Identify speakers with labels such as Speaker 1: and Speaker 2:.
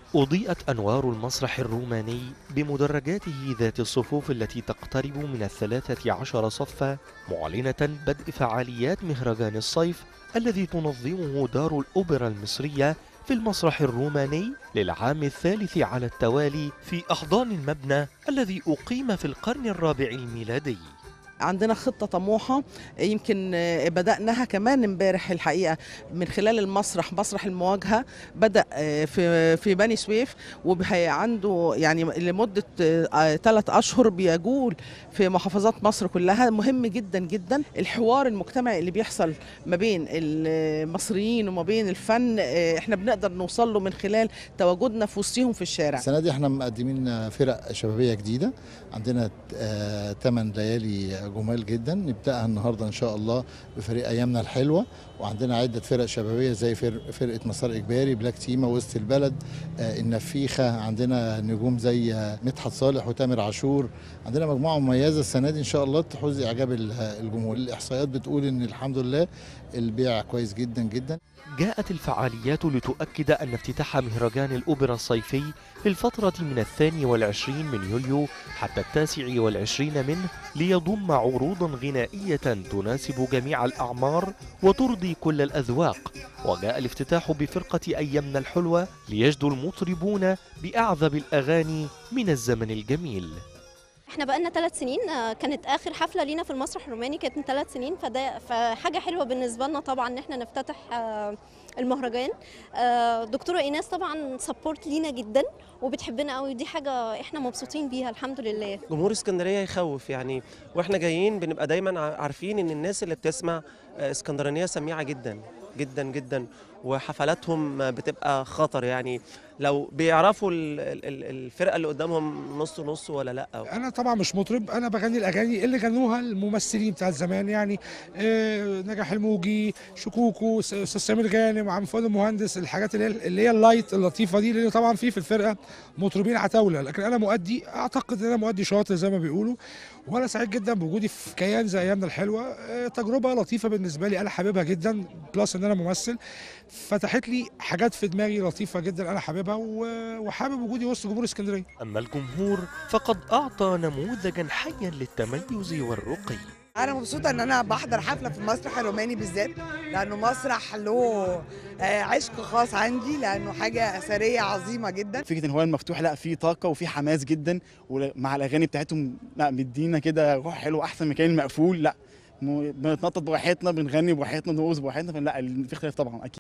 Speaker 1: أضيئت أنوار المسرح الروماني بمدرجاته ذات الصفوف التي تقترب من الثلاثة عشر صفا معلنة بدء فعاليات مهرجان الصيف الذي تنظمه دار الأوبرا المصرية في المسرح الروماني للعام الثالث على التوالي في أحضان المبنى الذي أقيم في القرن الرابع الميلادي
Speaker 2: عندنا خطة طموحة يمكن بدأناها كمان امبارح الحقيقة من خلال المسرح مسرح المواجهة بدأ في في بني سويف وعنده يعني لمدة ثلاث أشهر بيجول في محافظات مصر كلها مهم جدا جدا الحوار المجتمعي اللي بيحصل ما بين المصريين وما بين الفن احنا بنقدر نوصل له من خلال تواجدنا في وسطهم في الشارع
Speaker 3: السنة دي احنا مقدمين فرق شبابية جديدة عندنا 8 ليالي جمال جدا نبداها النهارده ان شاء الله بفريق ايامنا الحلوه وعندنا عده فرق شبابيه زي فرقه مسار اجباري بلاك تيما وسط البلد النفيخه عندنا نجوم زي مدحت صالح وتامر عاشور عندنا مجموعه مميزه السنه دي ان شاء الله تحوز اعجاب الجمهور الاحصائيات بتقول ان الحمد لله البيع كويس جدا جدا
Speaker 1: جاءت الفعاليات لتؤكد أن افتتاح مهرجان الأوبرا الصيفي في الفترة من الثاني والعشرين من يوليو حتى التاسع والعشرين منه ليضم عروضا غنائية تناسب جميع الأعمار وترضي كل الأذواق وجاء الافتتاح بفرقة أيامنا الحلوة ليجدو المطربون بأعذب الأغاني من الزمن الجميل
Speaker 4: احنا بقالنا ثلاث سنين كانت اخر حفله لينا في المسرح الروماني كانت من ثلاث سنين فده فحاجه حلوه بالنسبه لنا طبعا ان احنا نفتتح المهرجان دكتوره ايناس طبعا سبورت لينا جدا وبتحبنا قوي ودي حاجه احنا مبسوطين بيها الحمد لله
Speaker 5: جمهور اسكندريه يخوف يعني واحنا جايين بنبقى دايما عارفين ان الناس اللي بتسمع اسكندرانيه سميعه جدا جدا جدا وحفلاتهم بتبقى خطر يعني لو بيعرفوا الفرقه اللي قدامهم نص نص ولا لا
Speaker 6: انا طبعا مش مطرب انا بغني الاغاني اللي غنوها الممثلين بتاع زمان يعني آه نجاح الموجي شكوكو استاذ سمير غانم وعم فؤاد المهندس الحاجات اللي هي اللي هي اللايت اللطيفه دي لان طبعا في في الفرقه مطربين عتاوله لكن انا مؤدي اعتقد ان انا مؤدي شاطر زي ما بيقولوا وانا سعيد جدا بوجودي في كيان زي ايامنا الحلوه آه تجربه لطيفه بالنسبه لي انا حاببها جدا بلس ان انا ممثل فتحت لي حاجات في دماغي لطيفه جدا انا حاببها وحابب وجودي وسط جمهور اسكندريه
Speaker 1: اما الجمهور فقد اعطى نموذجا حيا للتميز والرقي
Speaker 7: انا مبسوطه ان انا بحضر حفله في المسرح الروماني بالذات لانه مسرح له عشق خاص عندي لانه حاجه اثريه عظيمه جدا
Speaker 8: فكره ان هو المفتوح لا فيه طاقه وفيه حماس جدا ومع الاغاني بتاعتهم لا مدينا كده روح حلو احسن من كان المقفول لا بنتنطط براحتنا بنغني براحتنا بنرقص براحتنا لا في اختلاف طبعا اكيد